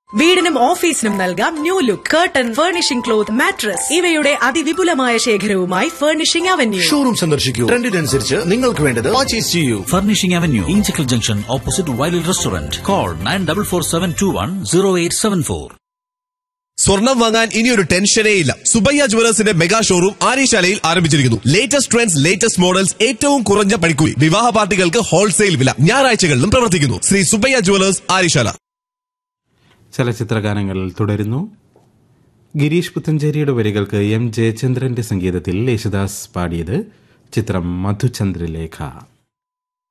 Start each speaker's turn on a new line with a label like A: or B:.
A: വീടിനും ഓഫീസിനും നൽകാം new look curtain furnishing cloth mattress ഇവയുടെ അതിവിപുലമായ ശേഖരവുമായി ഫർണിഷിംഗ് അവന്യൂ
B: ഷോറൂം സന്ദർശിക്കൂ ട്രെൻഡിനനുസരിച്ച് നിങ്ങൾക്ക് വേണ്ടത് പർച്ചേസ് ചെയ്യൂ
C: Furnishing Avenue, Inchicle Junction, opposite Wild Restaurant. Call 9447210874.
D: സ്വർണം വാങ്ങാൻ ഇനിയൊരു ടെൻഷനേ ഇല്ല സുബയ്യ ജുവലേഴ്സിന്റെ മെഗാ ഷോറൂം ആര്യശാലയിൽ ആരംഭിച്ചിരിക്കുന്നു ലേറ്റസ്റ്റ് ട്രെൻഡ്സ് ലേറ്റസ്റ്റ് മോഡൽസ് ഏറ്റവും കുറഞ്ഞ പണിക്കൂലി വിവാഹ പാർട്ടികൾക്ക് ഹോൾസെയിൽ വില ഞായറാഴ്ചകളിലും പ്രവർത്തിക്കുന്നു ശ്രീ സുബയ്യ ജുവലേഴ്സ് ആര്യശാല
E: ചലച്ചിത്ര ഗാനങ്ങൾ തുടരുന്നു ഗിരീഷ് പുത്തഞ്ചേരിയുടെ വരികൾക്ക് എം ജയചന്ദ്രന്റെ സംഗീതത്തിൽ യേശുദാസ് പാടിയത് ചിത്രം മധുചന്ദ്രലേഖ